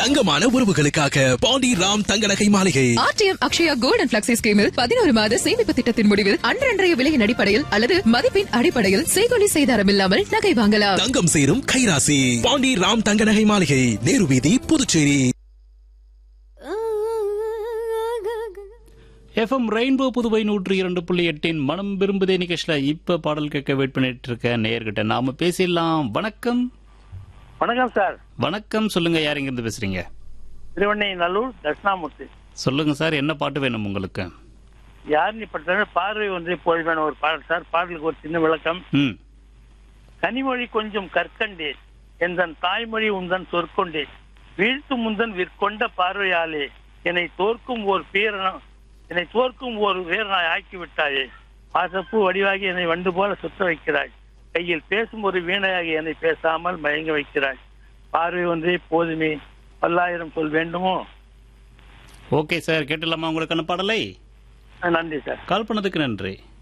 தங்கமான உறவுகளுக்காக பாண்டி ராம் தங்க நகை மாளிகை RTM Akshaya gold and flexi ஸ்கீமில் பதினோரு மாத சேமிப்பு திட்டத்தின் முடிவில் அன்றன்றைய விலையின் அடிப்படையில் அல்லது மதிப்பின் அடிப்படையில் செய்கொலி செய்தாரம் இல்லாமல் நகை வாங்கலாம் தங்கம் சேரும் கைராசி பாண்டி ராம் தங்க நகை மாளிகை நேரு வீதி புதுச்சேரி எஃப்எம் ரெயின்போ புதுவை நூற்றி இரண்டு புள்ளி எட்டின் மனம் விரும்புதே நிகழ்ச்சியில் இப்ப பாடல் கேட்க வெயிட் பண்ணிட்டு இருக்க நேயர்கிட்ட நாம பேசிடலாம் வணக்கம் வணக்கம் சார் வணக்கம் சொல்லுங்க யார் இங்க இருந்து பேசுறீங்க திருவண்ணை நல்லூர் தட்சிணாமூர்த்தி சொல்லுங்க சார் என்ன பாட்டு வேணும் உங்களுக்கு யாருன்னு பட்ட பார்வை ஒன்றை போல்வேன ஒரு பாடல் சார் பாடலுக்கு ஒரு சின்ன விளக்கம் ம் கனிமொழி கொஞ்சம் கற்கண்டே எந்தன் தாய்மொழி உந்தன் சொற்கொண்டே வீழ்த்து முந்தன் விற்கொண்ட பார்வையாலே என்னை தோற்கும் ஓர் வீரன என்னை தோற்கும் ஒரு வீரனாய் ஆக்கி விட்டாயே பாசப்பூ வடிவாகி என்னை வண்டு போல சுத்த வைக்கிறாய் கையில் பேசும் ஒரு வீணையாகி என்னை பேசாமல் மயங்க வைக்கிறாய் பார்வை ஒன்றே போதுமே பல்லாயிரம் சொல் வேண்டுமோ ஓகே சார் கேட்டுலாமா உங்களுக்கான பாடலை நன்றி சார் கால் பண்ணதுக்கு நன்றி